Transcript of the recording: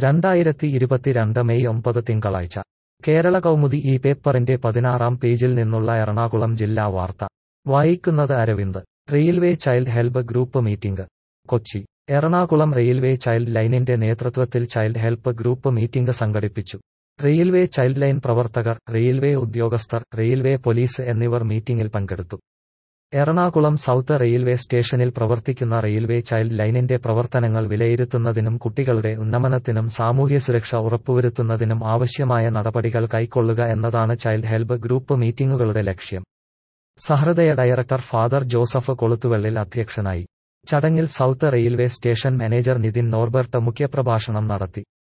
രണ്ടായിരത്തി ഇരുപത്തിരണ്ട് മെയ് ഒമ്പത് തിങ്കളാഴ്ച കേരള കൗമുദി ഈ പേപ്പറിന്റെ പതിനാറാം പേജിൽ നിന്നുള്ള എറണാകുളം ജില്ലാ വാർത്ത വായിക്കുന്നത് Aravind railway child help group meeting Kochi Ernakulam railway child ലൈനിന്റെ നേതൃത്വത്തിൽ ചൈൽഡ് ഹെൽപ്പ് ഗ്രൂപ്പ് മീറ്റിംഗ് സംഘടിപ്പിച്ചു റെയിൽവേ ചൈൽഡ് ലൈൻ പ്രവർത്തകർ റെയിൽവേ ഉദ്യോഗസ്ഥർ റെയിൽവേ പോലീസ് എന്നിവർ മീറ്റിംഗിൽ പങ്കെടുത്തു എറണാകുളം സൗത്ത് റെയിൽവേ സ്റ്റേഷനിൽ പ്രവർത്തിക്കുന്ന റെയിൽവേ ചൈൽഡ് ലൈനിന്റെ പ്രവർത്തനങ്ങൾ വിലയിരുത്തുന്നതിനും കുട്ടികളുടെ ഉന്നമനത്തിനും സാമൂഹ്യ സുരക്ഷ ഉറപ്പുവരുത്തുന്നതിനും ആവശ്യമായ നടപടികൾ കൈക്കൊള്ളുക എന്നതാണ് ചൈൽഡ് ഹെൽപ്പ് ഗ്രൂപ്പ് മീറ്റിംഗുകളുടെ ലക്ഷ്യം Sahrudaya director father Joseph Koluthuvellil അധ്യക്ഷനായി ചടങ്ങിൽ south railway station manager Nithin Norbert മുഖ്യപ്രഭാഷണം നടത്തി